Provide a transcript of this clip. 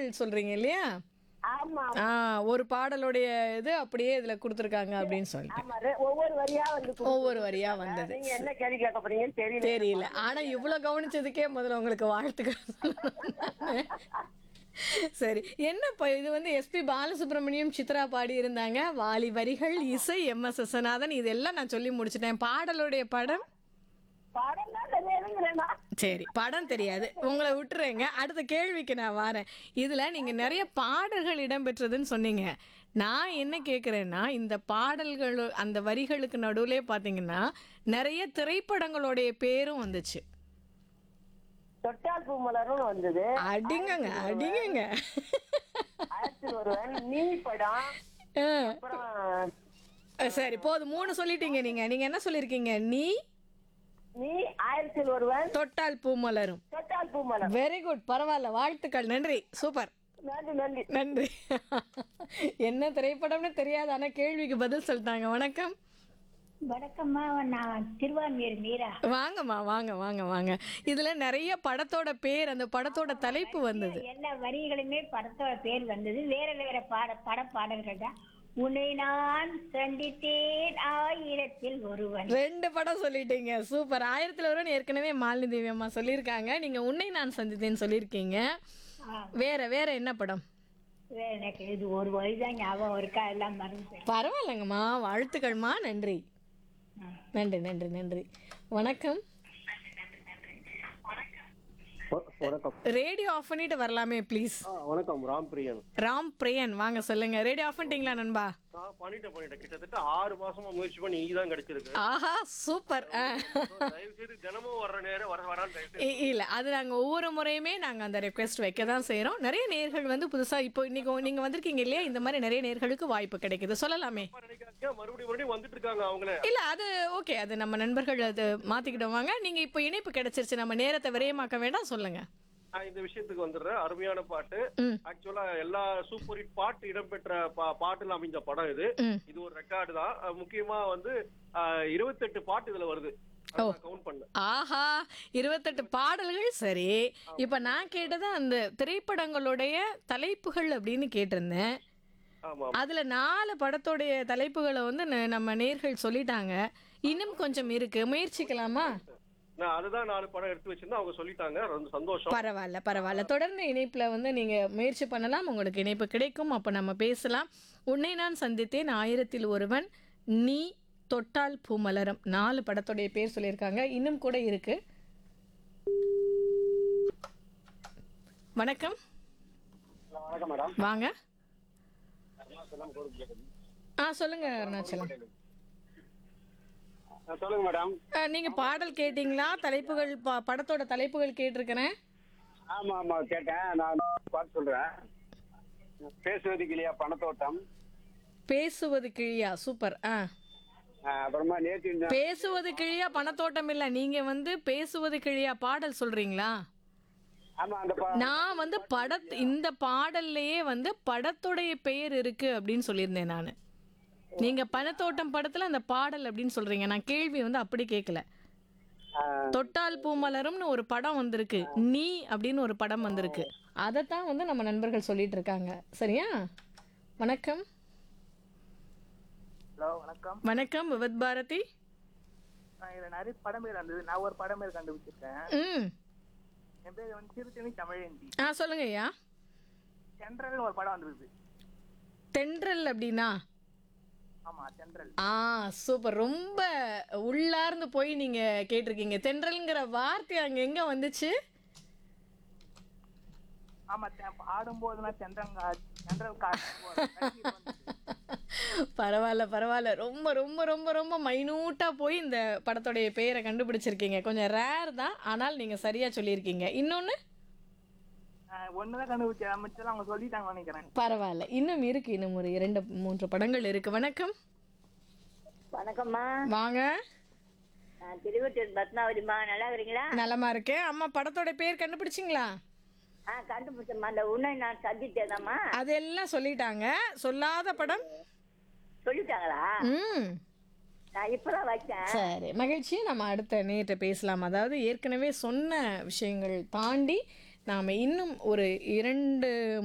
பாடல்கள் சொல்றீங்க இல்லையா ஆமா ஆ ஒரு பாடலுடைய இது அப்படியே இதுல கொடுத்துருக்காங்க அப்படின்னு சொல்லிட்டு ஆமா ரெ- ஒவ்வொரு வரியா வந்து கு- ஒவ்வொரு வரியா வந்தது நீங்க என்ன கேள்வி கேட்க போறீங்கன்னு தெரியல தெரியல ஆனா இவ்வளவு கவனிச்சதுக்கே முதல்ல உங்களுக்கு வாழ்த்துக்கள் சரி என்னப்பா இது வந்து எஸ்பி பாலசுப்ரமணியம் சித்ரா பாடி இருந்தாங்க வாலி வரிகள் இசை எம் எஸ் விஸ்வநாதன் இதெல்லாம் நான் சொல்லி முடிச்சிட்டேன் பாடலுடைய படம் பாடம் தான் தெரியாதுங்கிறேன்னா சரி படம் தெரியாது உங்களை விட்டுறேங்க அடுத்த கேள்விக்கு நான் வரேன் இதுல நீங்க நிறைய பாடல்கள் இடம்பெற்றதுன்னு சொன்னீங்க நான் என்ன கேட்குறேன்னா இந்த பாடல்கள் அந்த வரிகளுக்கு நடுவுலே பார்த்தீங்கன்னா நிறைய திரைப்படங்களுடைய பேரும் வந்துச்சு தொட்டால் பூ மலரும் வந்தது அடிங்கங்க அடிங்கங்க ஆயிரத்தி ஒருவன் நீ படம் ஆ, அப்புறம் சரி போதும் மூணு சொல்லிட்டீங்க நீங்க நீங்க என்ன சொல்லியிருக்கீங்க நீ நீ ஆயிரத்தில் ஒருவன் தொட்டால் பூ மலரும் தொட்டால் பூ மலர் வெரி குட் பரவாயில்ல வாழ்த்துக்கள் நன்றி சூப்பர் நன்றி நன்றி நன்றி என்ன திரைப்படம்னு தெரியாது ஆனா கேள்விக்கு பதில் சொல்லிட்டாங்க வணக்கம் வணக்கம்மா நான் திருவான்மியூர் மீரா வாங்கம்மா வாங்க வாங்க வாங்க இதுல நிறைய படத்தோட பேர் அந்த படத்தோட தலைப்பு வந்தது எல்லா வரிகளுமே படத்தோட பேர் வந்தது வேற வேற பாட பட பாடல்கள் தான் உன்னை நான் சந்தித்தேன் ஆயிரத்தில் ஒருவன் ரெண்டு படம் சொல்லிட்டீங்க சூப்பர் ஆயிரத்துல ஒருவன் ஏற்கனவே மாலினி தேவி அம்மா சொல்லியிருக்காங்க நீங்க உன்னை நான் சந்தித்தேன்னு சொல்லியிருக்கீங்க ஆ, வேற வேற என்ன படம் வேற எனக்கு இது ஒரு வரி தான் ஞாபகம் இருக்கா எல்லாம் மறந்து பரவாயில்லைங்கம்மா வாழ்த்துக்கள்மா நன்றி நன்றி நன்றி நன்றி வணக்கம் வணக்கம் ரேடியோ ஆஃப் பண்ணிட்டு வரலாமே ப்ளீஸ் ஆ வணக்கம் ராம் பிரியன் ராம் பிரியன் வாங்க சொல்லுங்க ரேடியோ ஆஃப் பண்ணிட்டீங்களா நண்பா நான் பண்ணிட்டேன் பண்ணிட்டேன் கிட்டத்தட்ட ஆறு மாசமா முயற்சி பண்ணி நீங்க தான் கிடைச்சிருக்கு ஆஹா சூப்பர் ஆ. தயவு செய்து தினமும் வர்ற நேரம் வர வரான்னு தயவு செய்து இ- இல்ல அது நாங்க ஒவ்வொரு முறையுமே நாங்க அந்த ரெக்வெஸ்ட் வைக்க தான் செய்றோம் நிறைய நேர்கள் வந்து புதுசா இப்போ இன்னைக்கு நீங்க வந்திருக்கீங்க இல்லையா இந்த மாதிரி நிறைய நேர்களுக்கு வாய்ப்பு கிடைக்குது சொல்லலாமே தப்பா நினைக்காதீங்க மறுபடியும் மறுபடியும் வந்துட்டு இருக்காங்க அவங்களே இல்ல அது ஓகே அது நம்ம நண்பர்கள் அது மாத்திக்கிடுவாங்க நீங்க இப்போ இணைப்பு கிடைச்சிருச்சு நம்ம நேரத்தை விரயமாக்க வேண்டாம் சொல்லுங்க நான் இந்த விஷயத்துக்கு வந்துடுறேன் அருமையான பாட்டு ம். ஆக்சுவலா எல்லா சூப்பர் ஹிட் பாட்டு இடம்பெற்ற பா- பாட்டுல அமைஞ்ச படம் இது ம். இது ஒரு ரெக்கார்டு தான் அஹ் முக்கியமா வந்து இருபத்தெட்டு பாட்டு இதுல வருது கவுண்ட் பண்ணேன் ஆஹா இருபத்தெட்டு பாடல்கள் சரி இப்ப நான் கேட்டது அந்த திரைப்படங்களுடைய தலைப்புகள் அப்படின்னு கேட்டிருந்தேன் ஆமா அதுல நாலு படத்தோடைய தலைப்புகளை வந்து ந- நம்ம நேர்கள் சொல்லிட்டாங்க இன்னும் கொஞ்சம் இருக்கு முயற்சிக்கலாமா நான் அதுதான் நாலு படம் எடுத்து வச்சிருந்தேன் அவங்க சொல்லிட்டாங்க ரொம்ப சந்தோஷம் பரவாயில்ல பரவாயில்ல தொடர்ந்து இணைப்புல வந்து நீங்க முயற்சி பண்ணலாம் உங்களுக்கு இணைப்பு கிடைக்கும் அப்ப நம்ம பேசலாம் உன்னை நான் சந்தித்தேன் ஆயிரத்தில் ஒருவன் நீ தொட்டால் பூமலரும் நாலு படத்தோடைய பேர் சொல்லியிருக்காங்க இன்னும் கூட இருக்கு வணக்கம் வணக்கம் மேடம் வாங்க ஆ சொல்லுங்க அருணாச்சலம் சொல்லுங்க மேடம் ஆ, நீங்க பாடல் கேட்டீங்களா தலைப்புகள் ப- படத்தோட தலைப்புகள் கேட்டிருக்கிறேன் ஆமா ஆமா கேட்டேன் நான் பார்த்து சொல்றேன் பேசுவதுக்கு இல்லையா பணத்தோட்டம் பேசுவது கிழியா சூப்பர் ஆ ஆஹ் அப்புறமா நேற்று இந்த- பேசுவது கிழியா பணத்தோட்டம் இல்ல நீங்க வந்து பேசுவது கிழியா பாடல் சொல்றீங்களா ஆமா அந்த ப- நான் வந்து பட இந்த பாடல்லையே வந்து படத்துடைய பெயர் இருக்கு அப்படின்னு சொல்லியிருந்தேன் நான் நீங்க பணத்தோட்டம் படத்துல அந்த பாடல் அப்படின்னு சொல்றீங்க நான் கேள்வி வந்து அப்படி கேட்கல ஆஹ் தொட்டால் பூமலரும்னு ஒரு படம் வந்திருக்கு நீ அப்படின்னு ஒரு படம் வந்திருக்கு அதைத்தான் வந்து நம்ம நண்பர்கள் சொல்லிட்டு இருக்காங்க சரியா வணக்கம் ஹலோ வணக்கம் வணக்கம் விவத் பாரதி நான் இதுல நிறைய படம் பேர் வந்தது நான் ஒரு படம் பேர் கண்டுபிடிச்சிருக்கேன் ம் என் பேர் வந்து திருத்தணி தமிழேந்தி ஆ சொல்லுங்க ஐயா சென்ட்ரல்னு ஒரு படம் வந்திருக்கு தென்றல் அப்படின்னா ஆமா சென்ட்ரல் ஆ சூப்பர் ரொம்ப உள்ளார்ந்து போய் நீங்க கேட்டிருக்கீங்க தென்றல்ங்கிற வார்த்தை அங்க எங்க வந்துச்சு ஆமா தெ- ஆடும்போதுலாம் சென்றங்கா சென்ட்ரல் காட்டு பரவாயில்ல பரவாயில்ல ரொம்ப ரொம்ப ரொம்ப ரொம்ப மைனூட்டா போய் இந்த படத்துடைய பெயரை கண்டுபிடிச்சிருக்கீங்க கொஞ்சம் ரேர் தான் ஆனால் நீங்க சரியா சொல்லியிருக்கீங்க இன்னொன்னு ஒண்ணுதான் கண்டுபிடிச்சேன் மிச்சம் அவங்க சொல்லிட்டாங்க நினைக்கிறேன் பரவாயில்ல இன்னும் இருக்கு இன்னும் ஒரு இரண்டு மூன்று படங்கள் இருக்கு வணக்கம் வணக்கம்மா வாங்க நான் திருவட்டூர் பத்மாவதிம்மா நல்லா இருக்கிறீங்களா நலமா இருக்கேன் அம்மா படத்தோட பேர் கண்டுபிடிச்சிங்களா ஆ கண்டுபிடிச்சம்மா அந்த உன்னை நான் சந்தித்தேதாம்மா அதெல்லாம் சொல்லிட்டாங்க சொல்லாத படம் சொல்லிட்டாங்களா ம் நான் இப்பதான் வச்சேன் சரி மகிழ்ச்சி நம்ம அடுத்த நேற்று பேசலாம் அதாவது ஏற்கனவே சொன்ன விஷயங்கள் தாண்டி நாம் இன்னும் ஒரு இரண்டு